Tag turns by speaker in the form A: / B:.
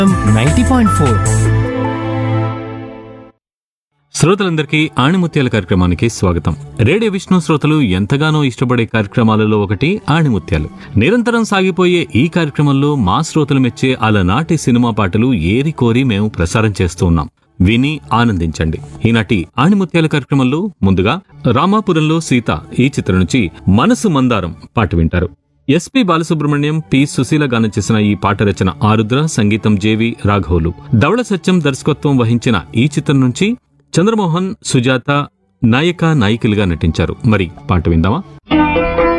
A: ninety point four
B: శ్రోతలందరికీ ఆణిముత్యాల కార్యక్రమానికి స్వాగతం రేడియో విష్ణు శ్రోతలు ఎంతగానో ఇష్టపడే కార్యక్రమాలలో ఒకటి ఆణిముత్యాలు నిరంతరం సాగిపోయే ఈ కార్యక్రమంలో మా శ్రోతలు మెచ్చే అలనాటి సినిమా పాటలు ఏరి కోరి మేము ప్రసారం చేస్తూ ఉన్నాం విని ఆనందించండి ఈనాటి ఆణిముత్యాల కార్యక్రమంలో ముందుగా రామాపురంలో సీత ఈ చిత్రం నుంచి మనసు మందారం పాట వింటారు ఎస్పి బాలసుబ్రహ్మణ్యం పి సుశీల గానం చేసిన ఈ పాట రచన ఆరుద్ర సంగీతం జేవి రాఘవులు ధవళ సత్యం దర్శకత్వం వహించిన ఈ చిత్రం నుంచి చంద్రమోహన్ సుజాత నాయక నాయికలుగా నటించారు మరి పాట విందామా